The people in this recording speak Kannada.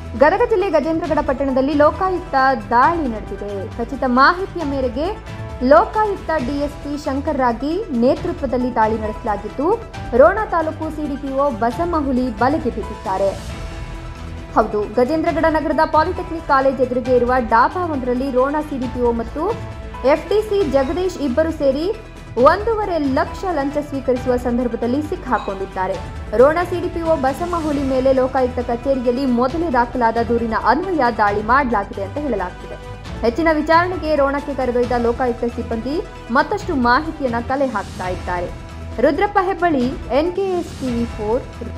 ಗದಗ ಜಿಲ್ಲೆ ಗಜೇಂದ್ರಗಡ ಪಟ್ಟಣದಲ್ಲಿ ಲೋಕಾಯುಕ್ತ ದಾಳಿ ನಡೆದಿದೆ ಖಚಿತ ಮಾಹಿತಿಯ ಮೇರೆಗೆ ಲೋಕಾಯುಕ್ತ ಡಿಎಸ್ಪಿ ಶಂಕರ್ ರಾಗಿ ನೇತೃತ್ವದಲ್ಲಿ ದಾಳಿ ನಡೆಸಲಾಗಿದ್ದು ರೋಣ ತಾಲೂಕು ಸಿಡಿಪಿಒ ಬಸಮ್ಮಹುಲಿ ಬಲೆಗೆ ಬಿದ್ದಿದ್ದಾರೆ ಹೌದು ಗಜೇಂದ್ರಗಡ ನಗರದ ಪಾಲಿಟೆಕ್ನಿಕ್ ಕಾಲೇಜ್ ಎದುರಿಗೆ ಇರುವ ಡಾಬಾ ಒಂದರಲ್ಲಿ ರೋಣ ಸಿಡಿಪಿಒ ಮತ್ತು ಎಫ್ಟಿಸಿ ಜಗದೀಶ್ ಇಬ್ಬರು ಸೇರಿ ಒಂದೂವರೆ ಲಕ್ಷ ಲಂಚ ಸ್ವೀಕರಿಸುವ ಸಂದರ್ಭದಲ್ಲಿ ಸಿಕ್ಕಾಕೊಂಡಿದ್ದಾರೆ ರೋಣ ಸಿಡಿಪಿಒ ಬಸಮ್ಮಹುಲಿ ಮೇಲೆ ಲೋಕಾಯುಕ್ತ ಕಚೇರಿಯಲ್ಲಿ ಮೊದಲೇ ದಾಖಲಾದ ದೂರಿನ ಅನ್ವಯ ದಾಳಿ ಮಾಡಲಾಗಿದೆ ಅಂತ ಹೇಳಲಾಗ್ತಿದೆ ಹೆಚ್ಚಿನ ವಿಚಾರಣೆಗೆ ರೋಣಕ್ಕೆ ಕರೆದೊಯ್ದ ಲೋಕಾಯುಕ್ತ ಸಿಬ್ಬಂದಿ ಮತ್ತಷ್ಟು ಮಾಹಿತಿಯನ್ನ ಕಲೆ ಹಾಕ್ತಾ ಇದ್ದಾರೆ Rudrappa Hebballi NKS TV four